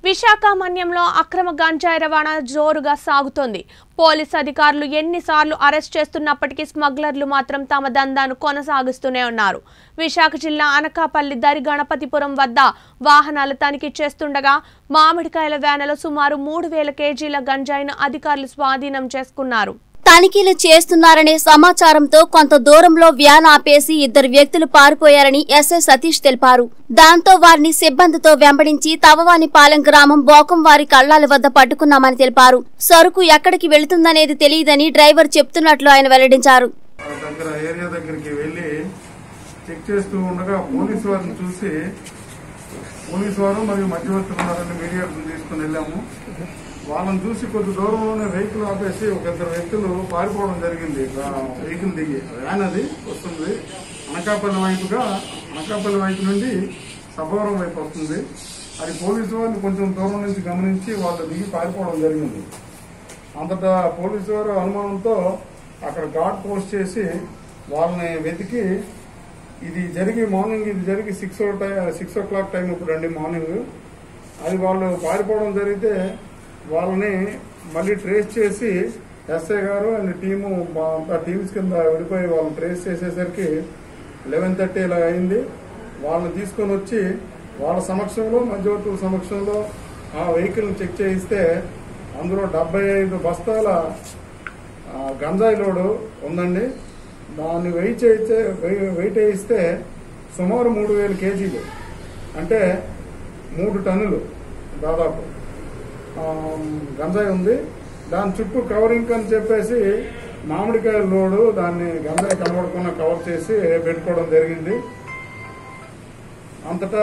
విశాఖ మన్యంలో అక్రమ గంజాయి రవాణా జోరుగా సాగుతోంది పోలీస్ అధికారులు ఎన్నిసార్లు అరెస్ట్ చేస్తున్నప్పటికీ స్మగ్లర్లు మాత్రం తమ దందాను కొనసాగిస్తూనే ఉన్నారు విశాఖ జిల్లా అనకాపల్లి దరి గణపతిపురం వద్ద వాహనాలు తనిఖీ చేస్తుండగా మామిడికాయల వ్యానలో సుమారు మూడు వేల కేజీల గంజాయిను అధికారులు స్వాధీనం చేసుకున్నారు తనిఖీలు చేస్తున్నారనే సమాచారంతో కొంత దూరంలో వ్యాన్ ఆపేసి ఇద్దరు వ్యక్తులు పారిపోయారని ఎస్ఐ సతీష్ తెలిపారు దాంతో వారిని సిబ్బందితో వెంబడించి తవవానిపాలెం గ్రామం బోకంవారి కళ్ళాల వద్ద పట్టుకున్నామని తెలిపారు సరుకు ఎక్కడికి వెళుతుందనేది తెలియదని డ్రైవర్ చెప్తున్నట్లు ఆయన వెల్లడించారు ఆ దగ్గర ఏరియా దగ్గరికి వెళ్ళి చెక్ చేస్తూ ఉండగా పోలీసు వారిని చూసి పోలీసు వారు మరియు మధ్యవర్తులు ఉన్నారని మీడియాకు తీసుకుని వెళ్ళాము వాళ్ళని చూసి కొద్ది దూరంలోనే వెహికల్ ఆపేసి ఒక ఇద్దరు వ్యక్తులు పారిపోవడం జరిగింది ఆ వెహికల్ దిగి వ్యాన్ అది వస్తుంది అనకాపల్లి వైపుగా అనకాపల్లి వైపు నుండి సభవరం వైపు వస్తుంది అది పోలీసు వాళ్ళు కొంచెం దూరం నుంచి గమనించి వాళ్ళు దిగి పారిపోవడం జరిగింది అంతటా పోలీసు వారు అనుమానంతో అక్కడ ఘాట్ పోస్ట్ చేసి వాళ్ళని వెతికి ఇది జరిగి మార్నింగ్ ఇది జరిగి సిక్స్ ఓ టై సిక్స్ ఓ క్లాక్ టైం ఇప్పుడు అండి మార్నింగ్ అది వాళ్ళు పారిపోవడం జరిగితే వాళ్ళని మళ్ళీ ట్రేస్ చేసి ఎస్ఐ గారు అండ్ టీము మా అంతా టీమ్స్ కింద విడిపోయి వాళ్ళని ట్రేస్ చేసేసరికి లెవెన్ థర్టీ ఇలా అయింది వాళ్ళని తీసుకొని వచ్చి వాళ్ళ సమక్షంలో మధ్యవర్తుల సమక్షంలో ఆ వెహికల్ని చెక్ చేయిస్తే అందులో డెబ్బై ఐదు బస్తాల ఆ, గంజాయి లోడు ఉందండి దాన్ని వెయిట్ చేయితే వెయి- వెయిట్ వేయిస్తే సుమారు మూడు వేల కేజీలు అంటే మూడు టన్నులు దాదాపు ఆ, గంజాయి ఉంది దాని చుట్టూ కవరింగ్ అని చెప్పేసి మామిడికాయ లోడు దాన్ని గంజాయి కనబడకుండా కవర్ చేసి పెట్టుకోవడం జరిగింది అంతటా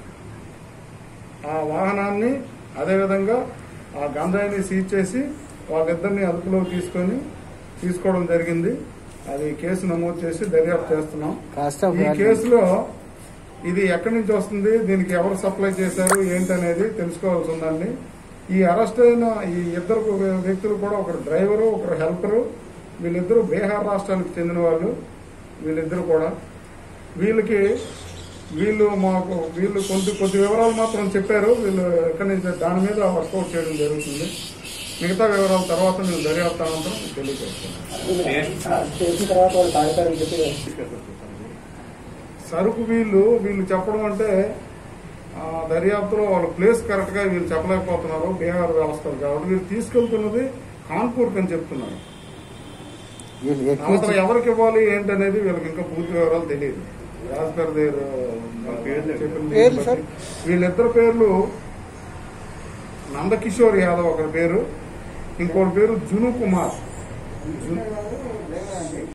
ఆ వాహనాన్ని అదేవిధంగా ఆ గంజాయిని సీజ్ చేసి వాళ్ళిద్దరిని అదుపులో తీసుకొని తీసుకోవడం జరిగింది అది కేసు నమోదు చేసి దర్యాప్తు చేస్తున్నాం ఈ కేసులో ఇది ఎక్కడి నుంచి వస్తుంది దీనికి ఎవరు సప్లై చేశారు ఏంటనేది తెలుసుకోవాల్సి ఉందండి ఈ అరెస్ట్ అయిన ఈ ఇద్దరు వ్యక్తులు కూడా ఒకరు డ్రైవరు ఒకరు హెల్పరు వీళ్ళిద్దరూ బీహార్ రాష్ట్రానికి చెందిన వాళ్ళు వీళ్ళిద్దరు కూడా వీళ్ళకి వీళ్ళు మాకు వీళ్ళు కొద్ది కొద్ది వివరాలు మాత్రం చెప్పారు వీళ్ళు ఎక్కడి నుంచి దాని మీద వర్కౌట్ చేయడం జరుగుతుంది మిగతా వివరాల తర్వాత మేము దర్యాప్తు అనంతరం తెలియజేస్తాం చేసిన తర్వాత వాళ్ళు తాగుతారని చెప్పి సరుకు వీళ్ళు వీళ్ళు చెప్పడం అంటే ఆ, దర్యాప్తులో వాళ్ళ ప్లేస్ కరెక్ట్ గా వీళ్ళు చెప్పలేకపోతున్నారు బీహార్ వ్యవస్థలు కాబట్టి వీళ్ళు తీసుకెళ్తున్నది కాన్పూర్ అని చెప్తున్నారు అవతల ఎవరికి ఇవ్వాలి ఏంటనేది వీళ్ళకి ఇంకా పూర్తి వివరాలు తెలియదు యాజ్ పర్ దేర్ పేర్లు సార్? వీళ్ళిద్దరు పేర్లు నందకిషోర్ యాదవ్ ఒకరి పేరు ఇంకోటి పేరు జును కుమార్ జును